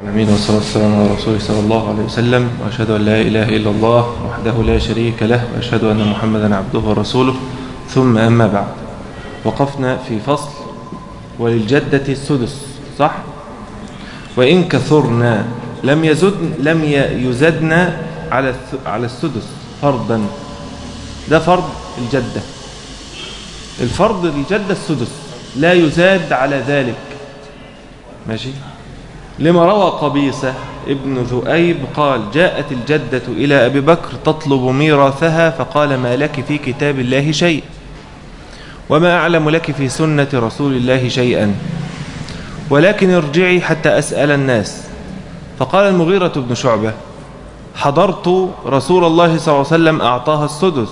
العالمين والصلاة والسلام على رسوله صلى الله عليه وسلم وأشهد أن لا إله إلا الله وحده لا شريك له وأشهد أن محمدا عبده ورسوله ثم أما بعد وقفنا في فصل وللجدة السدس صح وإن كثرنا لم يزدن لم يزدنا على على السدس فرضا ده فرض الجدة الفرض الجدة السدس لا يزاد على ذلك ماشي لما روى قبيصة ابن ذؤيب قال جاءت الجدة إلى أبي بكر تطلب ميراثها فقال ما لك في كتاب الله شيء وما أعلم لك في سنة رسول الله شيئا ولكن ارجعي حتى أسأل الناس فقال المغيرة بن شعبة حضرت رسول الله صلى الله عليه وسلم أعطاها السدس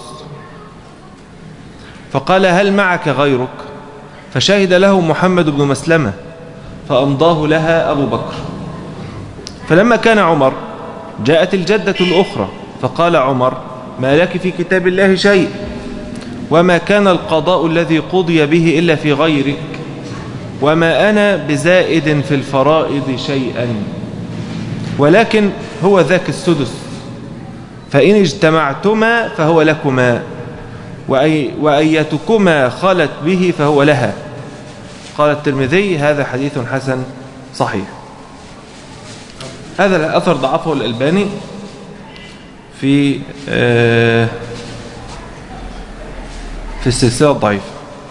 فقال هل معك غيرك فشهد له محمد بن مسلمة فأمضاه لها أبو بكر فلما كان عمر جاءت الجدة الأخرى فقال عمر ما لك في كتاب الله شيء وما كان القضاء الذي قضي به إلا في غيرك وما أنا بزائد في الفرائض شيئا ولكن هو ذاك السدس فإن اجتمعتما فهو لكما وأي وأيتكما خلت به فهو لها قال الترمذي هذا حديث حسن صحيح هذا الأثر ضعفه الألباني في في السلسلة الضعيفة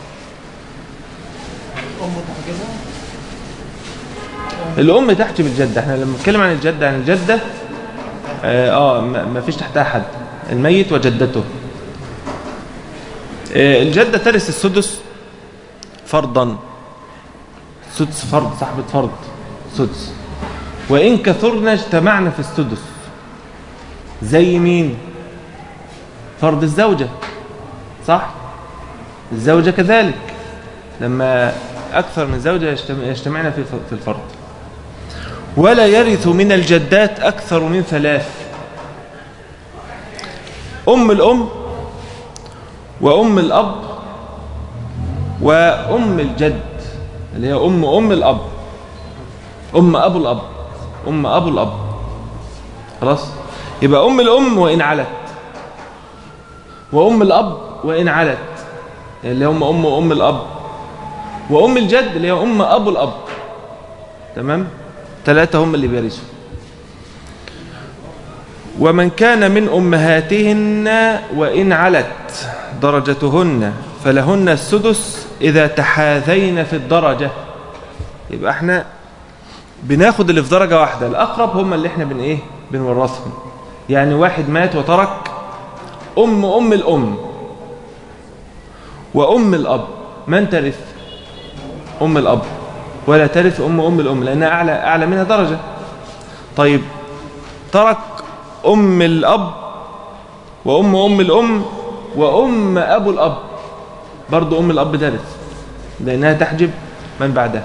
الأم تحجب الجدة احنا لما نتكلم عن الجدة عن الجدة اه, آه ما فيش تحتها حد الميت وجدته آه الجدة ترث السدس فرضا سدس فرض صاحبة فرض سدس وإن كثرنا اجتمعنا في السدس زي مين فرض الزوجة صح الزوجة كذلك لما أكثر من زوجة يجتمعنا في في الفرض ولا يرث من الجدات أكثر من ثلاث أم الأم وأم الأب وأم الجد اللي هي أم أم الأب أم أبو الأب أم أبو الأب خلاص يبقى أم الأم وإن علت وأم الأب وإن علت اللي هم أم أم الأب وأم الجد اللي هي أم أبو الأب تمام ثلاثة هم اللي بيرثوا ومن كان من أمهاتهن وإن علت درجتهن فلهن السدس إذا تحاذين في الدرجة يبقى احنا بناخد اللي في درجة واحدة الأقرب هم اللي احنا بن ايه بنورثهم يعني واحد مات وترك أم أم الأم وأم الأب من ترث أم الأب ولا ترث أم أم الأم لأنها أعلى, أعلى منها درجة طيب ترك أم الأب وأم أم الأم وأم أبو الأب برضو أم الأب ترث لأنها تحجب من بعدها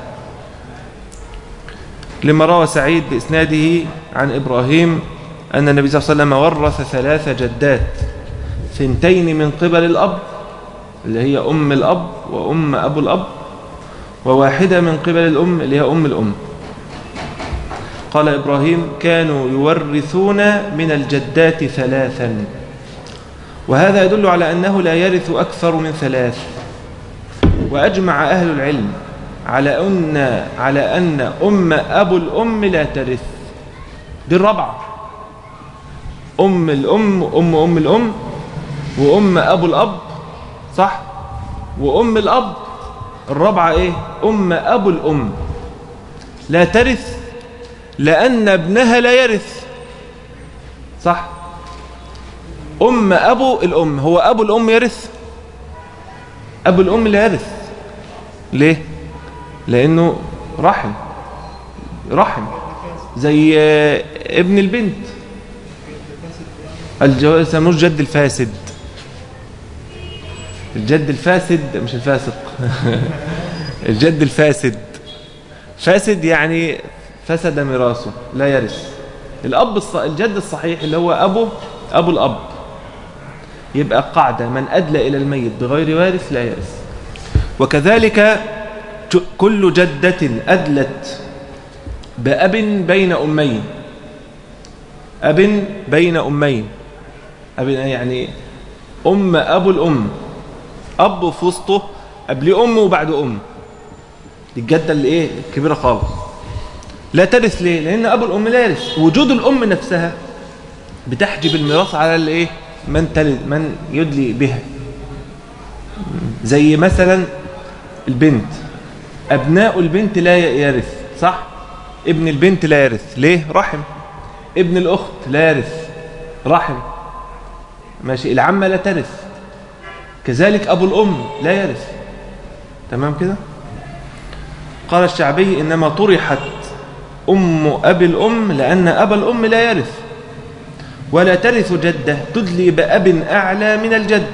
لما روى سعيد بإسناده عن إبراهيم أن النبي صلى الله عليه وسلم ورث ثلاث جدات ثنتين من قبل الأب اللي هي أم الأب وأم أبو الأب وواحدة من قبل الأم اللي هي أم الأم قال إبراهيم كانوا يورثون من الجدات ثلاثا وهذا يدل على أنه لا يرث أكثر من ثلاث وأجمع أهل العلم على أن على أن أم أبو الأم لا ترث دي الرابعة أم الأم أم أم الأم وأم أبو الأب صح وأم الأب الرابعة إيه أم أبو الأم لا ترث لأن ابنها لا يرث صح أم أبو الأم هو أبو الأم يرث أبو الأم لا يرث ليه لأنه رحم رحم زي ابن البنت الجواز يسموه الجد الفاسد الجد الفاسد مش الفاسق الجد الفاسد فاسد يعني فسد ميراثه لا يرث الأب الص... الجد الصحيح اللي هو أبو أبو الأب يبقى قاعدة من أدلى إلى الميت بغير وارث لا يرث وكذلك كل جدة أدلت بأب بين أمين أب بين أمين أب يعني أم أبو الأم أب في وسطه قبل أم وبعد أم دي الجدة اللي إيه الكبيرة خالص لا ترث ليه لأن أبو الأم لا يرث وجود الأم نفسها بتحجب الميراث على الإيه من تلد من يدلي بها زي مثلا البنت أبناء البنت لا يرث صح ابن البنت لا يرث ليه رحم ابن الأخت لا يرث رحم ماشي العمة لا ترث كذلك أبو الأم لا يرث تمام كده قال الشعبي إنما طرحت أم أبي الأم لأن أبا الأم لا يرث ولا ترث جدة تدلي بأب أعلى من الجد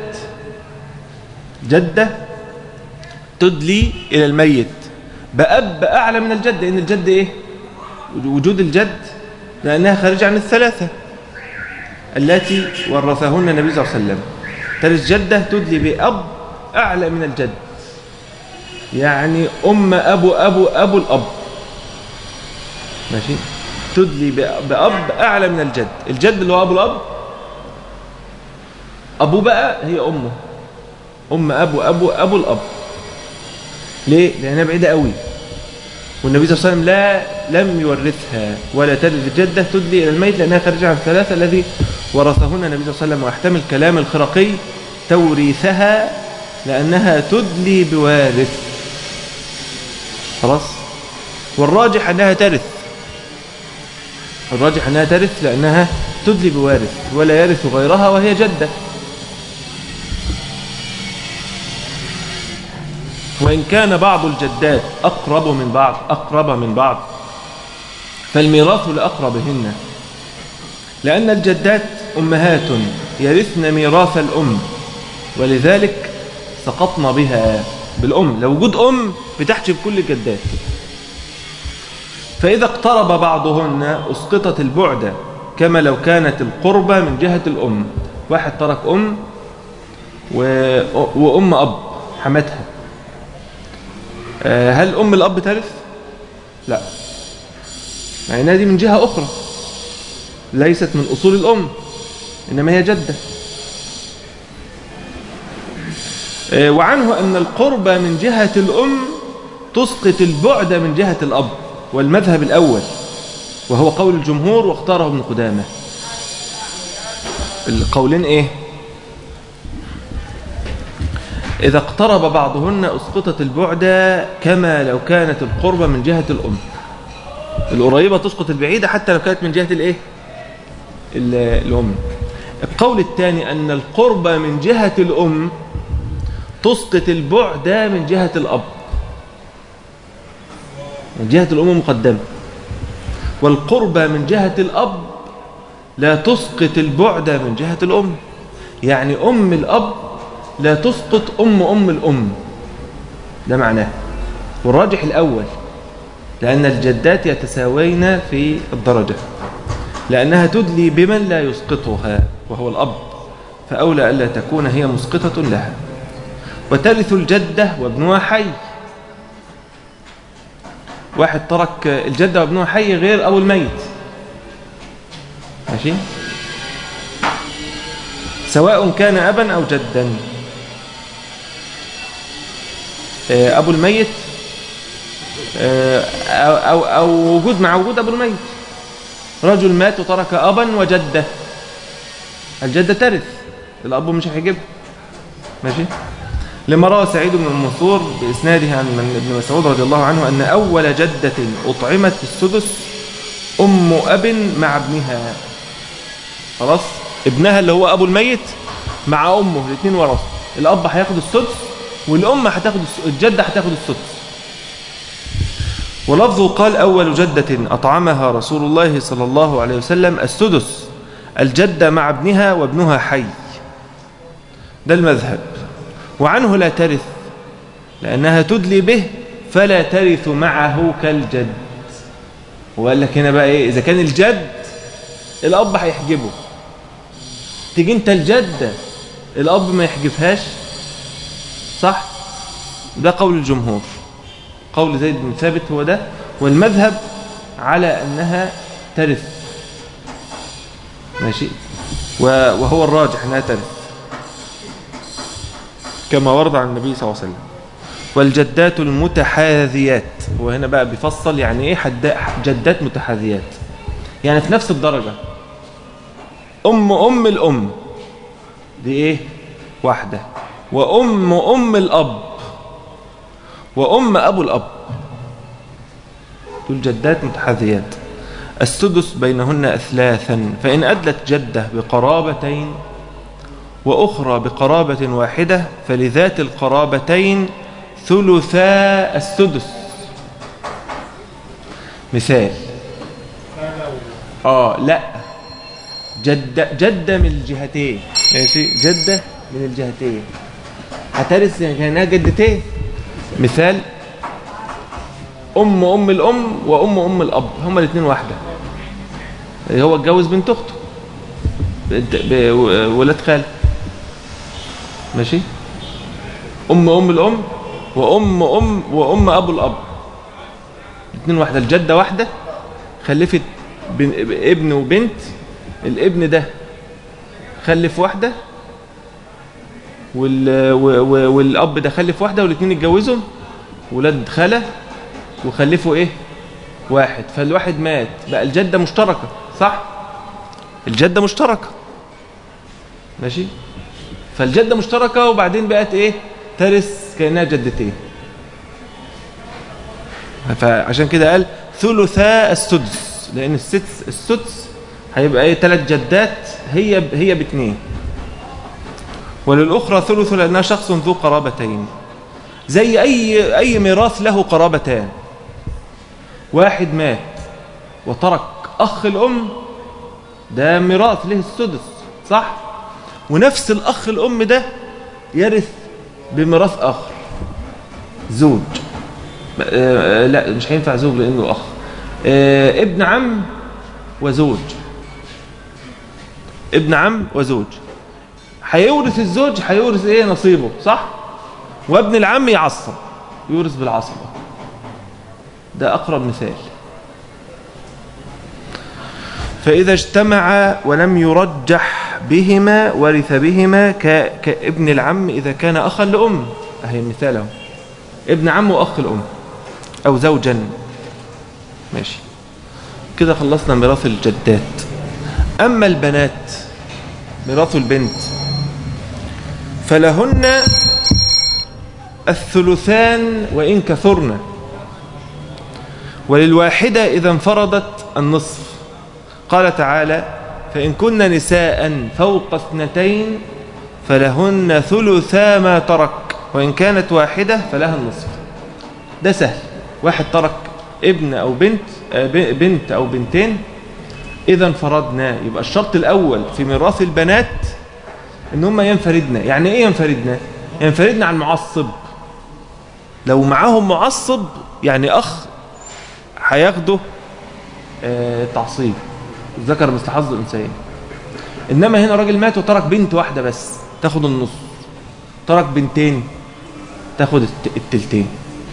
جدة تدلي إلى الميت بأب أعلى من الجد لأن الجد إيه وجود الجد لأنها خارجة عن الثلاثة التي ورثهن النبي صلى الله عليه وسلم ترث جدة تدلي بأب أعلى من الجد يعني أم أبو أبو أبو الأب ماشي تدلي بأب أعلى من الجد الجد اللي هو أبو الأب أبو بقى هي أمه أم أبو أبو أبو الأب ليه؟ لأنها بعيدة قوي والنبي صلى الله عليه وسلم لا لم يورثها ولا ترث الجدة تدلي إلى الميت لأنها خارجة عن الثلاثة الذي ورثهن النبي صلى الله عليه وسلم ويحتمل كلام الخرقي توريثها لأنها تدلي بوارث خلاص والراجح أنها ترث الراجح أنها ترث لأنها تدلي بوارث ولا يرث غيرها وهي جدة وإن كان بعض الجدات أقرب من بعض أقرب من بعض فالميراث لأقربهن لأن الجدات أمهات يرثن ميراث الأم ولذلك سقطنا بها بالأم لو وجود أم بتحجب كل الجدات فإذا اقترب بعضهن أسقطت البعد كما لو كانت القربة من جهة الأم واحد ترك أم و... وأم أب حمتها آه، هل أم الأب ترث؟ لا معناها دي من جهة أخرى ليست من أصول الأم إنما هي جدة آه، وعنه أن القربة من جهة الأم تسقط البعد من جهة الأب والمذهب الأول وهو قول الجمهور واختاره ابن قدامة القولين إيه إذا اقترب بعضهن أسقطت البعد كما لو كانت القربة من جهة الأم القريبة تسقط البعيدة حتى لو كانت من جهة الإيه الأم القول الثاني أن القربة من جهة الأم تسقط البعد من جهة الأب من جهة الأم مقدمة والقربة من جهة الأب لا تسقط البعد من جهة الأم يعني أم الأب لا تسقط أم أم الأم ده معناه والراجح الأول لأن الجدات يتساوين في الدرجة لأنها تدلي بمن لا يسقطها وهو الأب فأولى ألا تكون هي مسقطة لها وترث الجدة وابنها حي واحد ترك الجدة وابنها حي غير أبو الميت ماشي سواء كان أبا أو جدا آه، أبو الميت آه، أو, أو وجود مع وجود أبو الميت رجل مات وترك أبا وجدة الجدة ترث الأب مش هيجيبها ماشي لما روى سعيد بن المنصور بإسناده عن ابن مسعود رضي الله عنه أن أول جدة أطعمت في السدس أم أب مع ابنها خلاص ابنها اللي هو أبو الميت مع أمه الاثنين ورث الأب هياخد السدس والأم هتاخد الجدة هتاخد السدس ولفظه قال أول جدة أطعمها رسول الله صلى الله عليه وسلم السدس الجدة مع ابنها وابنها حي ده المذهب وعنه لا ترث لأنها تدلي به فلا ترث معه كالجد وقال لك هنا بقى إيه إذا كان الجد الأب هيحجبه تيجي أنت الجدة الأب ما يحجبهاش صح ده قول الجمهور قول زيد بن ثابت هو ده والمذهب على أنها ترث ماشي وهو الراجح أنها ترث كما ورد عن النبي صلى الله عليه وسلم والجدات المتحاذيات هو هنا بقى بيفصل يعني ايه جدات متحاذيات يعني في نفس الدرجة أم أم الأم دي ايه واحدة وأم أم الأب وأم أبو الأب دول جدات متحاذيات السدس بينهن أثلاثا فإن أدلت جدة بقرابتين وأخرى بقرابة واحدة فلذات القرابتين ثلثا السدس مثال آه لا جدة, جدة من الجهتين ماشي جدة من الجهتين هترث كأنها جدتين مثال أم أم الأم وأم أم الأب هما الاثنين واحدة هو اتجوز بنت أخته ولاد خاله ماشي أم أم الأم وأم أم وأم أبو الأب الاثنين واحدة الجدة واحدة خلفت ابن وبنت الابن ده خلف واحدة والأب ده خلف واحدة والاثنين اتجوزوا ولاد خالة وخلفوا ايه واحد فالواحد مات بقى الجدة مشتركة صح الجدة مشتركة ماشي فالجدة مشتركة وبعدين بقت ايه ترث كأنها جدتين فعشان كده قال ثلثاء السدس لأن السدس السدس هيبقى ايه ثلاث جدات هي هي باثنين وللأخرى ثلث لأنها شخص ذو قرابتين زي أي أي ميراث له قرابتان واحد مات وترك أخ الأم ده ميراث له السدس صح ونفس الأخ الأم ده يرث بميراث آخر زوج آه، لا مش هينفع زوج لأنه أخ آه، ابن عم وزوج ابن عم وزوج هيورث الزوج هيورث ايه نصيبه صح وابن العم يعصب يورث بالعصبة ده أقرب مثال فإذا اجتمع ولم يرجح بهما ورث بهما كابن العم إذا كان أخا لأم أهي مثاله ابن عم وأخ الأم أو زوجا ماشي كده خلصنا ميراث الجدات أما البنات ميراث البنت فلهن الثلثان وإن كثرن وللواحدة إذا انفردت النصف قال تعالى فإن كن نساء فوق اثنتين فلهن ثلثا ما ترك وإن كانت واحدة فلها النصف ده سهل واحد ترك ابن أو بنت آه، بنت أو بنتين إذا انفردنا يبقى الشرط الأول في ميراث البنات إن هم ينفردنا يعني إيه ينفردنا ينفردنا عن معصب لو معاهم معصب يعني أخ هياخده آه، تعصيب ذكر مثل حظ الانثيين انما هنا راجل مات وترك بنت واحده بس تاخد النص ترك بنتين تاخد التلتين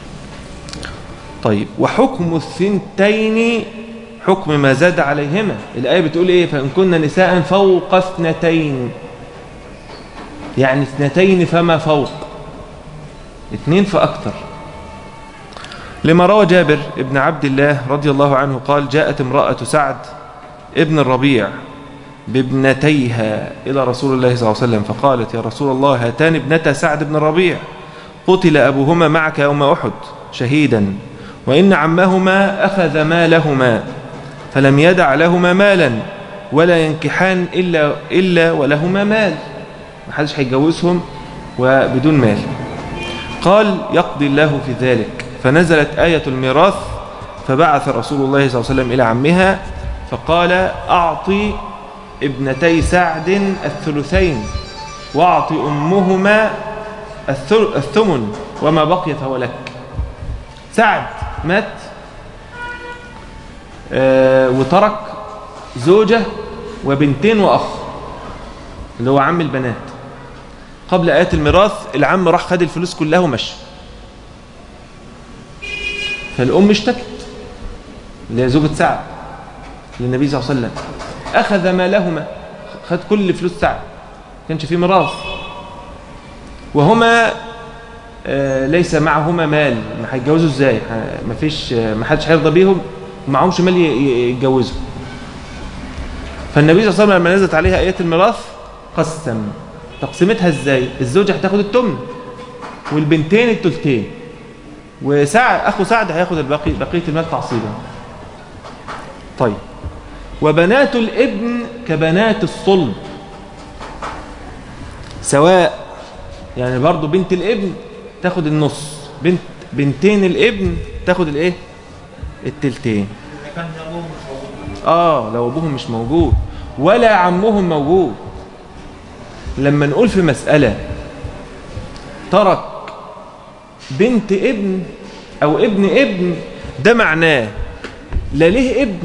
طيب وحكم الثنتين حكم ما زاد عليهما الآية بتقول إيه فإن كنا نساء فوق اثنتين يعني اثنتين فما فوق اثنين فأكثر لما روى جابر ابن عبد الله رضي الله عنه قال جاءت امرأة سعد ابن الربيع بابنتيها إلى رسول الله صلى الله عليه وسلم فقالت يا رسول الله هاتان ابنتا سعد بن الربيع قتل أبوهما معك يوم أحد شهيدا وإن عمهما أخذ مالهما فلم يدع لهما مالا ولا ينكحان إلا, إلا ولهما مال ما حدش هيتجوزهم وبدون مال قال يقضي الله في ذلك فنزلت آية الميراث فبعث رسول الله صلى الله عليه وسلم إلى عمها فقال أعطي ابنتي سعد الثلثين واعطي أمهما الثمن وما بقي فهو لك سعد مات آه وترك زوجة وبنتين وأخ اللي هو عم البنات قبل آيات الميراث العم راح خد الفلوس كلها ومشى فالأم اشتكت اللي هي زوجة سعد للنبي صلى الله عليه وسلم أخذ مالهما خد كل فلوس سعد كانش فيه ميراث وهما آه، ليس معهما مال ما هيتجوزوا ازاي ه- ما فيش آه، ما حدش هيرضى بيهم معهمش مال ي- ي- يتجوزوا فالنبي صلى الله عليه وسلم لما نزلت عليها ايات الميراث قسم تقسيمتها ازاي الزوجه هتاخد التمن والبنتين التلتين وسعد اخو سعد هياخد الباقي بقيه المال تعصيبا طيب وبنات الابن كبنات الصلب سواء يعني برضو بنت الابن تاخد النص بنت بنتين الابن تاخد الايه التلتين كان ابوه مش موجود اه لو ابوهم مش موجود ولا عمهم موجود لما نقول في مسألة ترك بنت ابن او ابن ابن ده معناه لا ليه ابن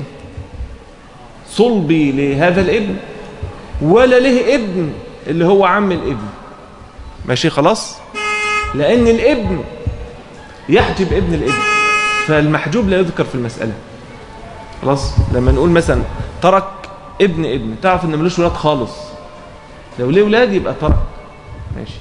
صلبي لهذا الابن ولا ليه ابن اللي هو عم الابن ماشي خلاص لان الابن يحجب ابن الابن فالمحجوب لا يذكر في المسألة خلاص لما نقول مثلا ترك ابن ابن تعرف ان ملوش ولاد خالص لو ليه ولاد يبقى ترك ماشي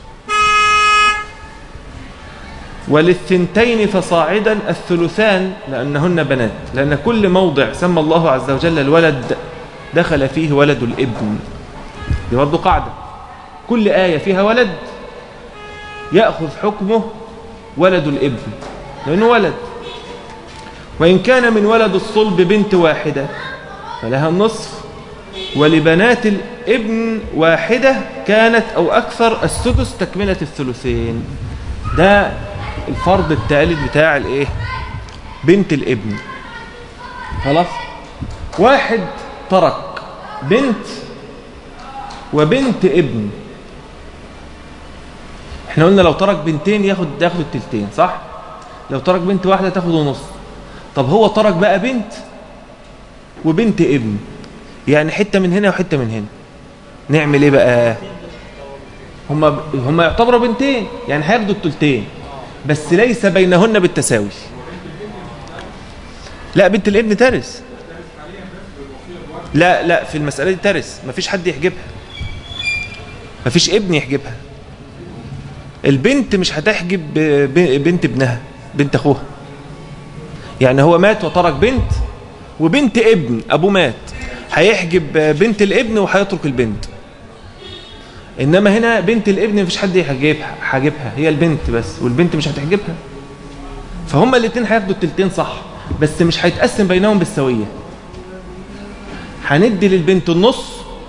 وللثنتين فصاعدا الثلثان لأنهن بنات لأن كل موضع سمى الله عز وجل الولد دخل فيه ولد الابن دي برضه قاعدة كل آية فيها ولد يأخذ حكمه ولد الابن لأنه ولد وإن كان من ولد الصلب بنت واحدة فلها النصف ولبنات الابن واحدة كانت أو أكثر السدس تكملة الثلثين ده الفرض الثالث بتاع الايه بنت الابن خلاص واحد ترك بنت وبنت ابن احنا قلنا لو ترك بنتين ياخد ياخد التلتين صح لو ترك بنت واحده تاخد نص طب هو ترك بقى بنت وبنت ابن يعني حته من هنا وحته من هنا نعمل ايه بقى هما هما يعتبروا بنتين يعني هياخدوا التلتين بس ليس بينهن بالتساوي لا بنت الابن ترث لا لا في المسألة دي ترث مفيش حد يحجبها مفيش ابن يحجبها البنت مش هتحجب ب- بنت ابنها بنت اخوها يعني هو مات وترك بنت وبنت ابن ابوه مات هيحجب بنت الابن وهيترك البنت انما هنا بنت الابن مفيش حد يحجبها حاجبها هي البنت بس والبنت مش هتحجبها فهم الاثنين هياخدوا التلتين صح بس مش هيتقسم بينهم بالسويه هندي للبنت النص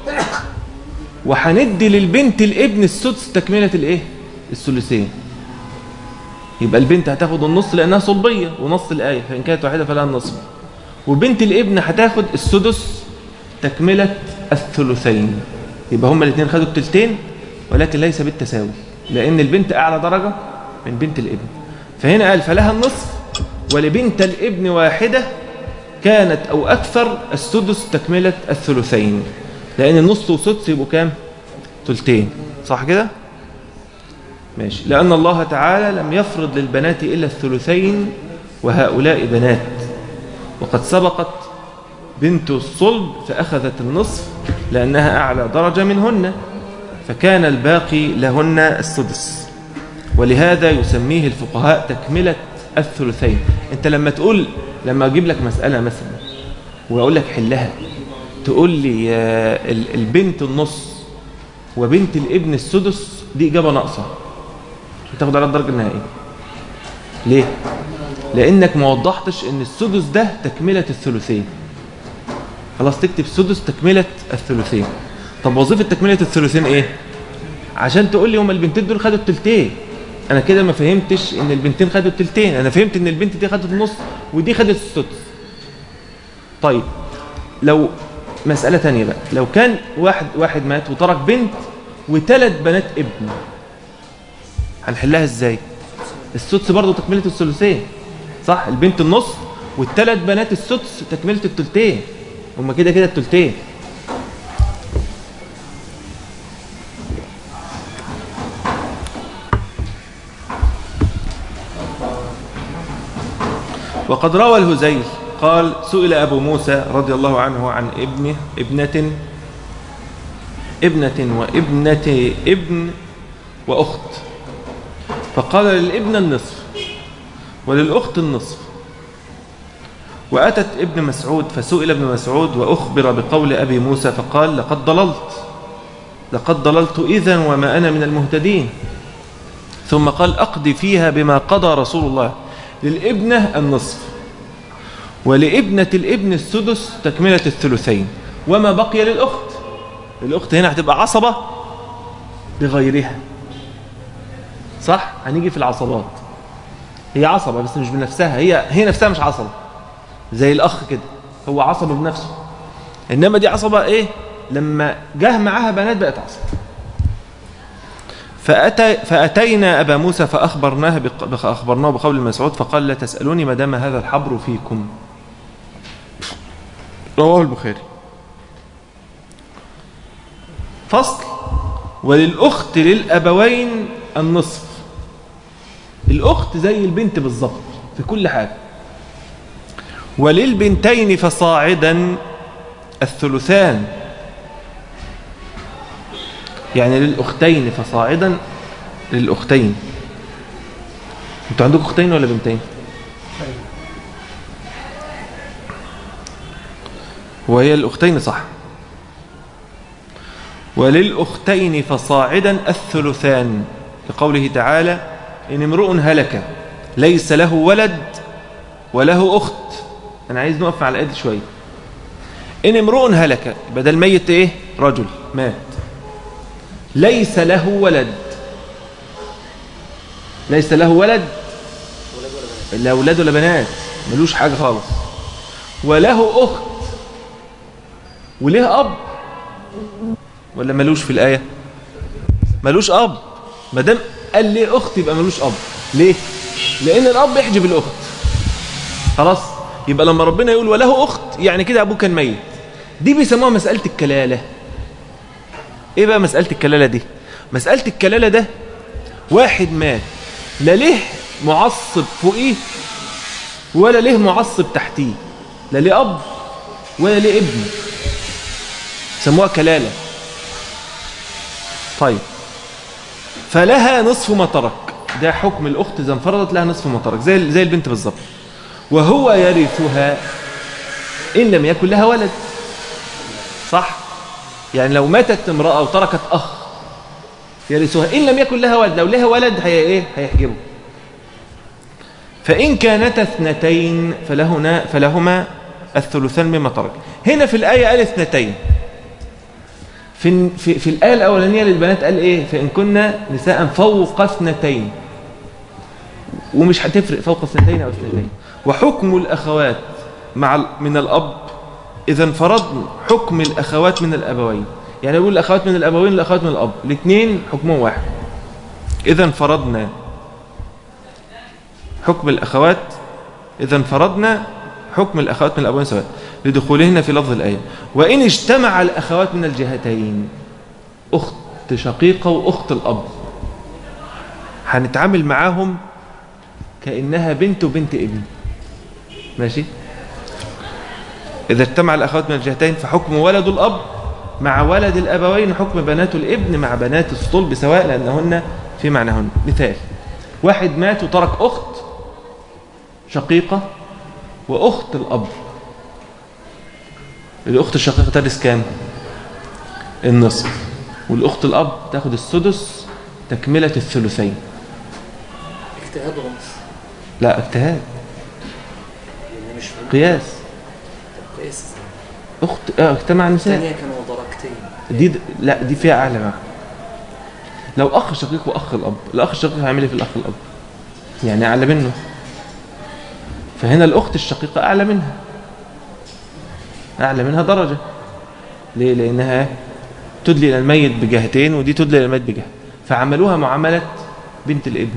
وهندي للبنت الابن السدس تكمله الايه الثلثين يبقى البنت هتاخد النص لانها صلبيه ونص الايه فان كانت واحده فلها النصف وبنت الابن هتاخد السدس تكمله الثلثين يبقى هما الاثنين خدوا التلتين ولكن ليس بالتساوي لان البنت اعلى درجه من بنت الابن فهنا قال فلها النصف ولبنت الابن واحده كانت او اكثر السدس تكمله الثلثين لان النص وسدس يبقوا كام تلتين صح كده ماشي لان الله تعالى لم يفرض للبنات الا الثلثين وهؤلاء بنات وقد سبقت بنت الصلب فأخذت النصف لأنها أعلى درجة منهن فكان الباقي لهن السدس ولهذا يسميه الفقهاء تكملة الثلثين انت لما تقول لما اجيب لك مسألة مثلا واقول لك حلها تقول لي آه، ال- البنت النص وبنت الابن السدس دي إجابة ناقصة مش هتاخد على الدرجة النهائية ليه؟ لأنك ما وضحتش إن السدس ده تكملة الثلثين خلاص تكتب سدس تكملة الثلثين طب وظيفة تكملة الثلثين ايه عشان تقول لي هما البنتين دول خدوا التلتين انا كده ما فهمتش ان البنتين خدوا التلتين انا فهمت ان البنت دي خدت النص ودي خدت السدس طيب لو مسألة تانية بقى لو كان واحد واحد مات وترك بنت وثلاث بنات ابن هنحلها ازاي السدس برضه تكملة الثلثين صح البنت النص والثلاث بنات السدس تكملة التلتين هما كده كده التلتين وقد روى الهزيل قال سئل أبو موسى رضي الله عنه عن ابنه ابنة ابنة وابنة ابن وأخت فقال للابن النصف وللأخت النصف وأتت ابن مسعود فسئل ابن مسعود وأخبر بقول أبي موسى فقال لقد ضللت لقد ضللت إذا وما أنا من المهتدين ثم قال أقضي فيها بما قضى رسول الله للابنة النصف ولابنة الابن السدس تكملة الثلثين وما بقي للأخت الأخت هنا هتبقى عصبة بغيرها صح؟ هنيجي في العصبات هي عصبة بس مش بنفسها هي هي نفسها مش عصبة زي الأخ كده هو عصبة بنفسه إنما دي عصبة إيه؟ لما جه معاها بنات بقت عصبة فأتي فأتينا أبا موسى فأخبرناه بق... فأخبرناه بقول المسعود فقال لا تسألوني ما دام هذا الحبر فيكم رواه البخاري فصل وللأخت للأبوين النصف الأخت زي البنت بالظبط في كل حاجة وللبنتين فصاعدا الثلثان يعني للأختين فصاعدا للأختين انتوا عندكم أختين ولا بنتين وهي الأختين صح وللأختين فصاعدا الثلثان لقوله تعالى إن امرؤ هلك ليس له ولد وله أخت أنا عايز نقف على الآية شوية إن امرؤ هلك بدل ميت إيه رجل مات ليس له ولد ليس له ولد لا أولاد ولا بنات ملوش حاجة خالص وله أخت وليه أب ولا ملوش في الآية ملوش أب ما دام قال ليه أخت يبقى ملوش أب ليه لأن الأب يحجب الأخت خلاص يبقى لما ربنا يقول وله أخت يعني كده أبوه كان ميت دي بيسموها مسألة الكلالة ايه بقى مسألة الكلالة دي مسألة الكلالة ده واحد مات لا ليه معصب فوقيه ولا ليه معصب تحتيه لا ليه أب ولا ليه ابن سموها كلالة طيب فلها نصف ما ترك ده حكم الأخت إذا انفرضت لها نصف ما ترك زي زي البنت بالظبط وهو يرثها إن لم يكن لها ولد صح يعني لو ماتت امرأة وتركت أخ يرثها إن لم يكن لها ولد لو لها ولد هي إيه هيحجبه فإن كانتا اثنتين فلهنا فلهما الثلثان مما ترك هنا في الآية قال اثنتين في, في, في الآية الأولانية للبنات قال إيه فإن كنا نساء فوق اثنتين ومش هتفرق فوق اثنتين أو اثنتين وحكم الأخوات مع من الأب إذا انفرضنا حكم الأخوات من الأبوين يعني يقول الأخوات من الأبوين الأخوات من الأب الاثنين حكمهم واحد إذا انفرضنا حكم الأخوات إذا انفرضنا حكم الأخوات من الأبوين سواء لدخولهن في لفظ الآية وإن اجتمع الأخوات من الجهتين أخت شقيقة وأخت الأب هنتعامل معاهم كأنها بنت وبنت ابن ماشي إذا اجتمع الأخوات من الجهتين فحكم ولد الأب مع ولد الأبوين حكم بنات الابن مع بنات الصلب سواء لأنهن في معناهن مثال واحد مات وترك أخت شقيقة وأخت الأب الأخت الشقيقة ترث كام؟ النصف والأخت الأب تاخد السدس تكملة الثلثين اجتهاد ونص لا اجتهاد يعني مش فاهم قياس كويس أخت اه اجتمع النساء الثانية كانوا درجتين دي د... لا دي فيها اعلى بقى لو اخ شقيق واخ الاب الاخ الشقيق هيعمل ايه في الاخ الاب يعني اعلى منه فهنا الاخت الشقيقه اعلى منها اعلى منها درجه ليه لانها تدلي الى الميت بجهتين ودي تدلي الى الميت بجهه فعملوها معامله بنت الابن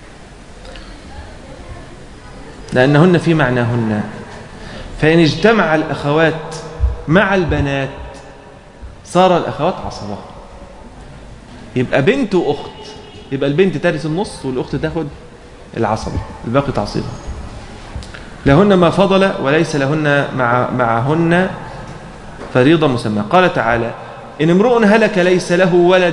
لانهن في معناهن فان اجتمع الاخوات مع البنات صار الأخوات عصبة يبقى بنت وأخت يبقى البنت ترث النص والأخت تاخد العصبة الباقي تعصيبها لهن ما فضل وليس لهن مع معهن فريضة مسمى قال تعالى إن امرؤ هلك ليس له ولد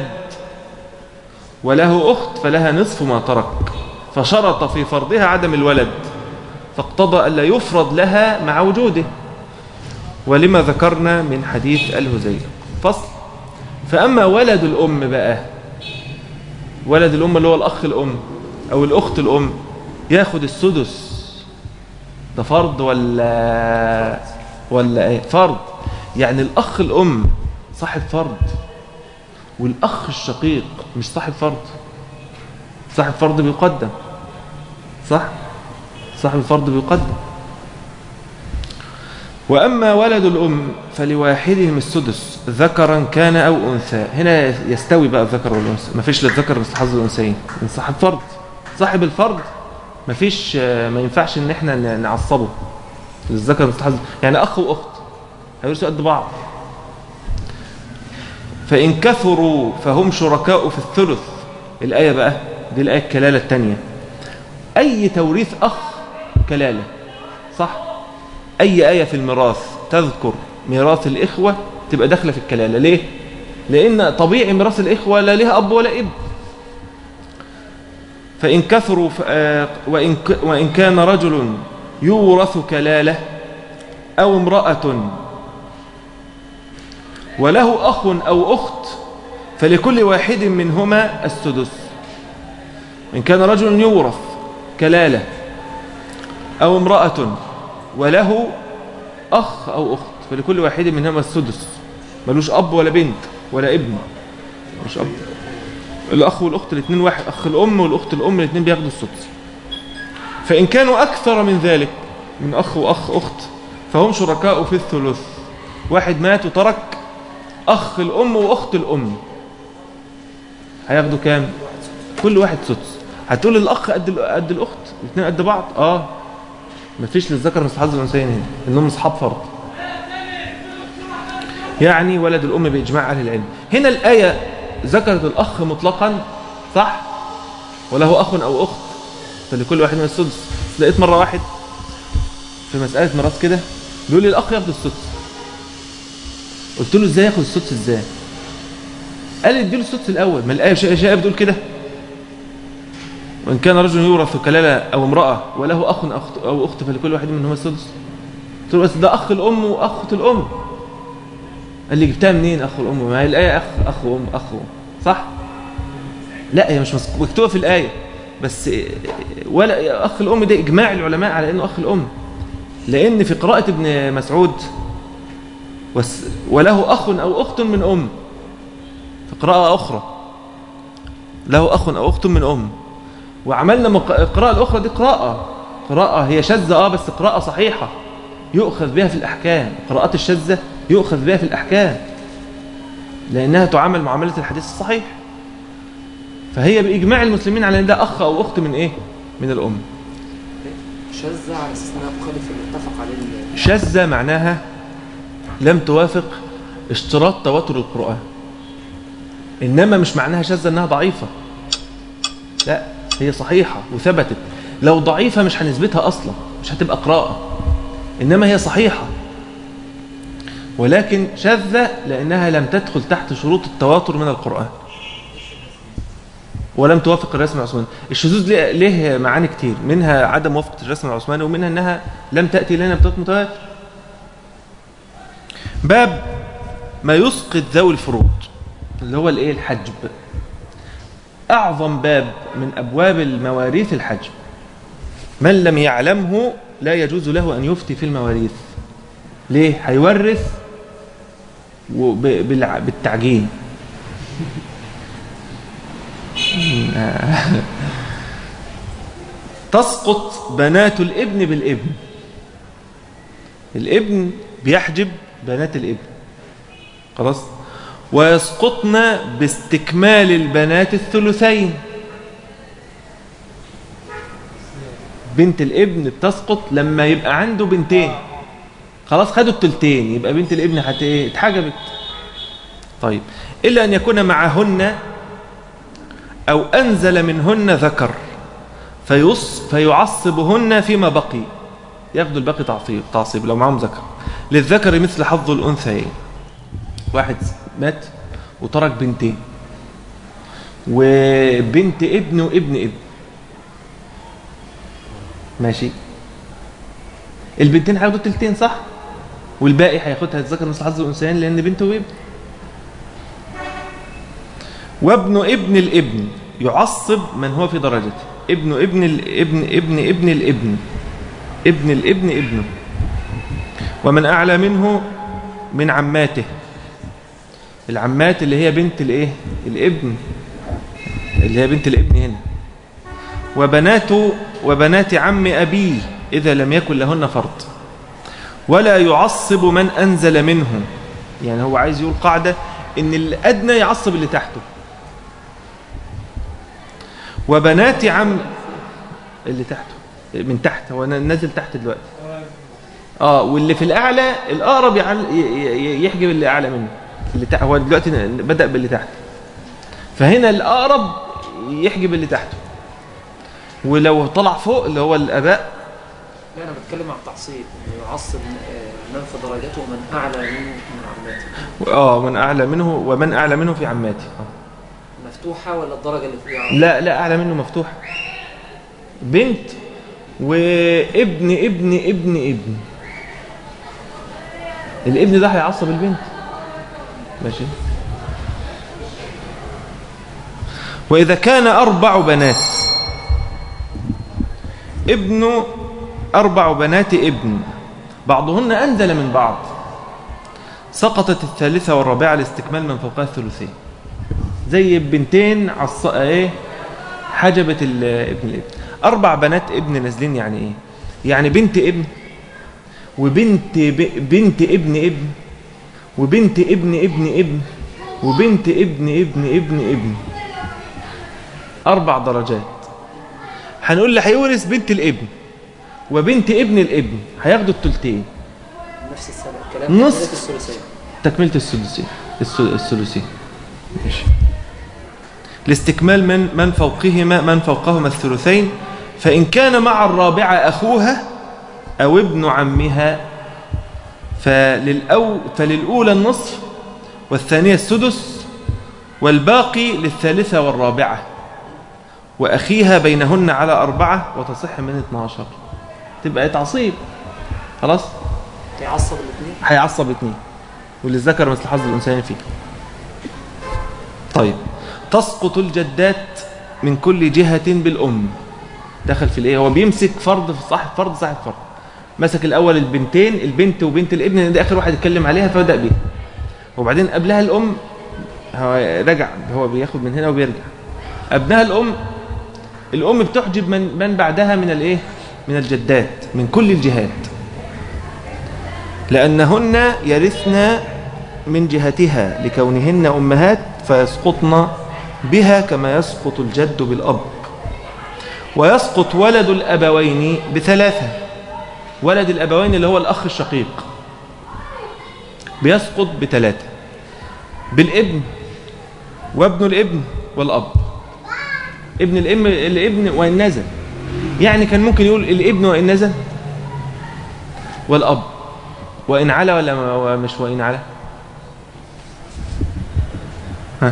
وله أخت فلها نصف ما ترك فشرط في فرضها عدم الولد فاقتضى ألا يفرض لها مع وجوده ولما ذكرنا من حديث الهزيل فصل فأما ولد الأم بقى ولد الأم اللي هو الأخ الأم أو الأخت الأم ياخد السدس ده فرض ولا ولا ايه فرض يعني الأخ الأم صاحب فرض والأخ الشقيق مش صاحب فرض صاحب فرض بيقدم صح صاحب الفرض بيقدم وأما ولد الأم فلواحدهم السدس ذكرا كان أو أنثى هنا يستوي بقى الذكر والأنثى ما فيش للذكر مثل حظ الأنثيين من صاحب فرض صاحب الفرض ما فيش ما ينفعش ان احنا نعصبه للذكر مثل حظ يعني أخ وأخت هيرسوا قد بعض فإن كثروا فهم شركاء في الثلث الآية بقى دي الآية الكلالة الثانية أي توريث أخ كلالة صح أي آية في الميراث تذكر ميراث الإخوة تبقى داخلة في الكلالة ليه؟ لأن طبيعي ميراث الإخوة لا لها أب ولا ابن فإن كثروا وإن, وإن كان رجل يورث كلالة أو امرأة وله أخ أو أخت فلكل واحد منهما السدس إن كان رجل يورث كلالة أو امرأة وله أخ أو أخت فلكل واحد منهما السدس ملوش أب ولا بنت ولا ابن مش أب الأخ والأخت الاثنين واحد أخ الأم والأخت الأم الاثنين بياخدوا السدس فإن كانوا أكثر من ذلك من أخ وأخ أخت فهم شركاء في الثلث واحد مات وترك أخ الأم وأخت الأم هياخدوا كام كل واحد سدس هتقول الأخ قد قد الأخت الاثنين قد بعض اه مفيش للذكر مثل حظ الأنثيين هنا إنهم أصحاب فرض يعني ولد الأم بإجماع أهل العلم هنا الآية ذكرت الأخ مطلقا صح وله أخ أو أخت فلكل واحد من السدس لقيت مرة واحد في مسألة ميراث كده بيقول لي الأخ ياخد السدس قلت له ازاي ياخد السدس ازاي قال لي اديله السدس الأول ما الآية شيء بتقول كده وإن كان رجل يورث كلالة أو امرأة وله أخ أو أخت فلكل واحد منهما السدس قلت له بس ده أخ الأم وأخت الأم قال لي جبتها منين أخ الأم ما هي الآية أخ أخ وأم أخ وأم صح لا هي مش مكتوبة في الآية بس ولا أخ الأم ده إجماع العلماء على أنه أخ الأم لأن في قراءة ابن مسعود وله أخ أو أخت من أم في قراءة أخرى له أخ أو أخت من أم وعملنا القراءة الأخرى دي قراءة قراءة هي شاذة آه بس قراءة صحيحة يؤخذ بها في الأحكام قراءات الشاذة يؤخذ بها في الأحكام لأنها تعامل معاملة الحديث الصحيح فهي بإجماع المسلمين على أن ده أخ أو أخت من إيه؟ من الأم شاذة على أساس أنها تخالف المتفق عليه شاذة معناها لم توافق اشتراط تواتر القرآن إنما مش معناها شاذة أنها ضعيفة لا هي صحيحة وثبتت لو ضعيفة مش هنثبتها أصلا مش هتبقى قراءة إنما هي صحيحة ولكن شاذة لأنها لم تدخل تحت شروط التواتر من القرآن ولم توافق الرسم العثماني الشذوذ له معاني كتير منها عدم موافقة الرسم العثماني ومنها أنها لم تأتي لنا بطريقة متواتر باب ما يسقط ذوي الفروض اللي هو الايه الحجب أعظم باب من أبواب المواريث الحجب من لم يعلمه لا يجوز له أن يفتي في المواريث ليه؟ هيورث بالتعجين تسقط بنات الابن بالابن الابن بيحجب بنات الابن خلاص ويسقطن باستكمال البنات الثلثين بنت الابن بتسقط لما يبقى عنده بنتين خلاص خدوا التلتين يبقى بنت الابن حتى ايه اتحجبت طيب إلا أن يكون معهن أو أنزل منهن ذكر فيص فيعصبهن فيما بقي ياخدوا الباقي تعصيب تعصيب لو معاهم ذكر للذكر مثل حظ الأنثيين واحد مات وترك بنتين وبنت ابن وابن ابن ماشي البنتين هياخدوا تلتين صح والباقي هياخدها الذكر مثل حظ الأنثيين لأن بنته وابن وابن ابن الابن يعصب من هو في درجته ابن ابن الابن ابن ابن الابن ابن الابن ابنه ومن أعلى منه من عماته العمات اللي هي بنت الايه الابن اللي هي بنت الابن هنا وبنات وبنات عم أبيه إذا لم يكن لهن فرض ولا يعصب من أنزل منه يعني هو عايز يقول قاعدة إن الأدنى يعصب اللي تحته وبنات عم اللي تحته من تحت هو نازل تحت دلوقتي اه واللي في الاعلى الاقرب يعل... ي- ي- يحجب اللي اعلى منه اللي تحت هو دلوقتي بدا باللي تحت فهنا الاقرب يحجب اللي تحته ولو طلع فوق اللي هو الاباء لا انا بتكلم عن التعصيب إنه يعصب آه، من في درجته ومن اعلى منه من عماته اه من اعلى منه ومن اعلى منه في عماتي آه. مفتوحه ولا الدرجه اللي فيها لا لا اعلى منه مفتوح بنت وابن ابن ابن ابن الابن ده هيعصب البنت ماشي واذا كان اربع بنات ابن اربع بنات ابن بعضهن انزل من بعض سقطت الثالثه والرابعه لاستكمال من فوقها الثلثين زي بنتين عص ايه حجبت ال- ابن الابن اربع بنات ابن نازلين يعني ايه يعني بنت ابن وبنت ب... بنت ابن ابن وبنت ابن ابن ابن وبنت ابن ابن ابن ابن اربع درجات هنقول اللي هيورث بنت الابن وبنت ابن الابن هياخدوا التلتين نفس السبب كلام نص. تكملة الثلثيه تكملة الثلثين الثل- الثلثين ماشي لاستكمال من من فوقهما من فوقهما الثلثين فإن كان مع الرابعة أخوها أو ابن عمها فللأو فللأولى النصف والثانية السدس والباقي للثالثة والرابعة وأخيها بينهن على أربعة وتصح من 12 تبقى تعصيب خلاص يعصب الاثنين هيعصب اتنين وللذكر مثل حظ الانثيين فيه طيب تسقط الجدات من كل جهة بالأم دخل في الايه هو بيمسك فرض في صاحب فرض صاحب فرض مسك الأول البنتين البنت وبنت الابن ده آخر واحد اتكلم عليها فبدأ بيها وبعدين قبلها الأم هو رجع هو بياخد من هنا وبيرجع قبلها الأم الأم بتحجب من من بعدها من الايه من الجدات من كل الجهات لأنهن يرثن من جهتها لكونهن أمهات فيسقطن بها كما يسقط الجد بالأب ويسقط ولد الأبوين بثلاثة ولد الأبوين اللي هو الأخ الشقيق بيسقط بثلاثة بالابن وابن الابن والأب ابن الابن, الابن وإن نزل يعني كان ممكن يقول الابن وإن نزل والأب وإن على ولا ما- مش وإن على ها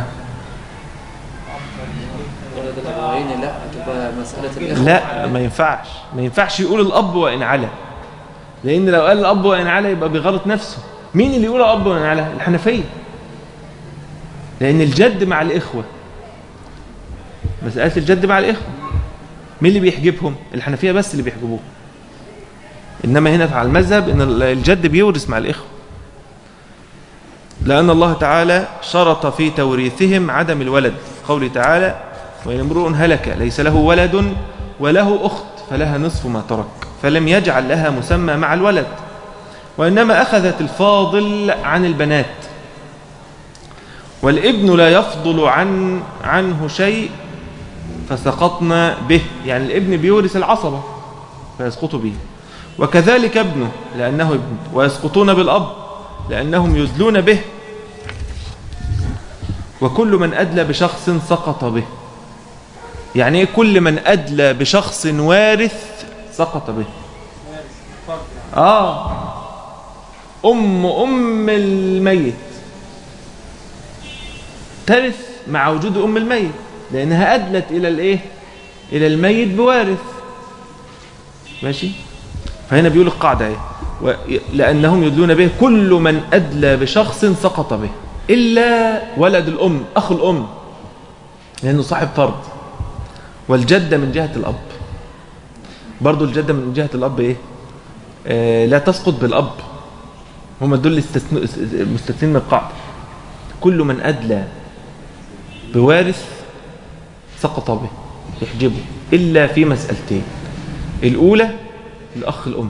ولد الابوين لا تبقى مساله الاخوه لا ما ينفعش ما ينفعش يقول الأب وإن على لأن لو قال الأب وإن على يبقى بيغلط نفسه مين اللي يقول الأب وإن على الحنفية لأن الجد مع الإخوة مسألة الجد مع الإخوة مين اللي بيحجبهم الحنفية بس اللي بيحجبوه إنما هنا على المذهب إن الجد بيورث مع الإخوة لأن الله تعالى شرط في توريثهم عدم الولد قوله تعالى وإن امرؤ هلك ليس له ولد وله أخت فلها نصف ما ترك فلم يجعل لها مسمى مع الولد وإنما أخذت الفاضل عن البنات والابن لا يفضل عن عنه شيء فسقطنا به يعني الابن بيورث العصبة فيسقط به وكذلك ابنه لأنه ابن ويسقطون بالأب لأنهم يزلون به وكل من أدلى بشخص سقط به يعني إيه كل من أدلى بشخص وارث سقط به اه ام ام الميت ترث مع وجود ام الميت لانها ادلت الى الايه الى الميت بوارث ماشي فهنا بيقول القاعده ايه و- لانهم يدلون به كل من ادلى بشخص سقط به الا ولد الام اخو الام لانه صاحب فرض والجده من جهه الاب برضو الجده من جهه الاب ايه آه لا تسقط بالاب هم دول استثنو- مستثنين من القاعده كل من ادلى بوارث سقط به يحجبه إلا في مسألتين الأولى الأخ الأم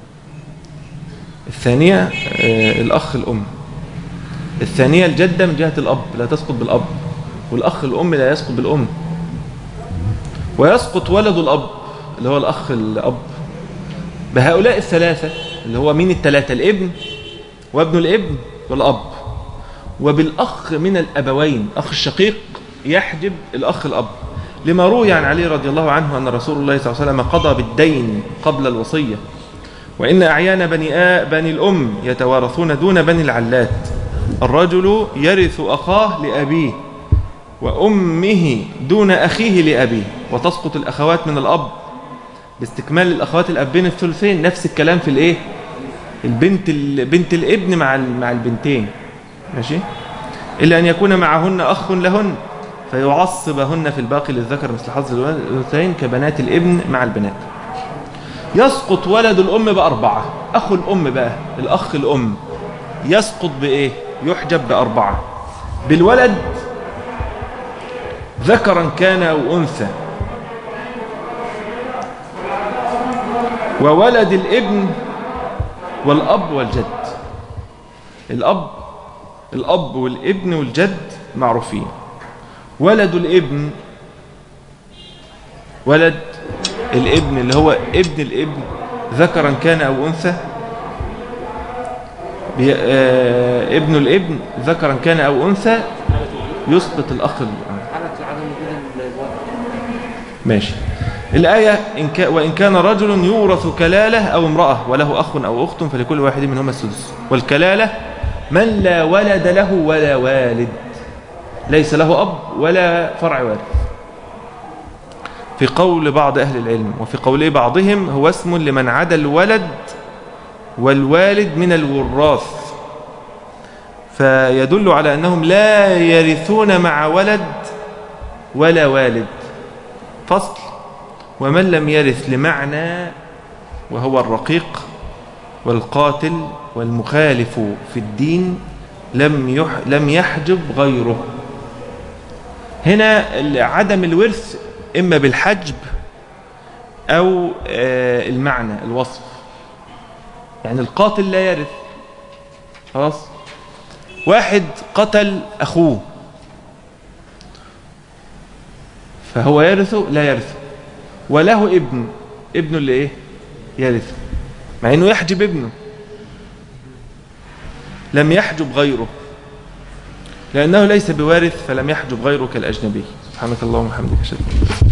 الثانية آه، الأخ الأم الثانية الجدة من جهة الأب لا تسقط بالأب والأخ الأم لا يسقط بالأم ويسقط ولد الأب اللي هو الأخ الأب بهؤلاء الثلاثة اللي هو مين الثلاثة الابن وابن الابن والأب وبالأخ من الأبوين أخ الشقيق يحجب الأخ الأب لما روي عن علي رضي الله عنه أن رسول الله صلى الله عليه وسلم قضى بالدين قبل الوصية وإن أعيان بني, آ بني الأم يتوارثون دون بني العلات الرجل يرث أخاه لأبيه وأمه دون أخيه لأبيه وتسقط الأخوات من الأب باستكمال الأخوات الأبين الثلثين نفس الكلام في الإيه البنت ال- بنت الابن مع ال- مع البنتين ماشي إلا أن يكون معهن أخ لهن فيعصبهن في الباقي للذكر مثل حظ الأنثيين كبنات الابن مع البنات يسقط ولد الأم بأربعة أخو الأم بقى الأخ الأم يسقط بإيه يحجب بأربعة بالولد ذكرا كان أو أنثى وولد الابن والأب والجد الأب الأب والابن والجد معروفين ولد الابن ولد الابن اللي هو ابن الابن ذكرا كان أو أنثى بي... آه... ابن الابن ذكرا كان أو أنثى يسقط الأخ الأم حالة عدم وجود الولد ماشي الآية إن كا وإن كان رجل يورث كلالة أو امرأة وله أخ أو أخت فلكل واحد منهما السدس والكلالة من لا ولد له ولا والد ليس له أب ولا فرع وارث في قول بعض أهل العلم وفي قول بعضهم هو اسم لمن عدا الولد والوالد من الوراث فيدل على أنهم لا يرثون مع ولد ولا والد فصل ومن لم يرث لمعنى وهو الرقيق والقاتل والمخالف في الدين لم يح لم يحجب غيره هنا عدم الورث إما بالحجب أو آه، المعنى الوصف يعني القاتل لا يرث خلاص واحد قتل أخوه فهو يرثه لا يرثه وله ابن ابنه اللي ايه يرثه مع انه يحجب ابنه لم يحجب غيره لانه ليس بوارث فلم يحجب غيره كالاجنبي سبحانك اللهم وبحمدك اشهد ان لا اله الا انت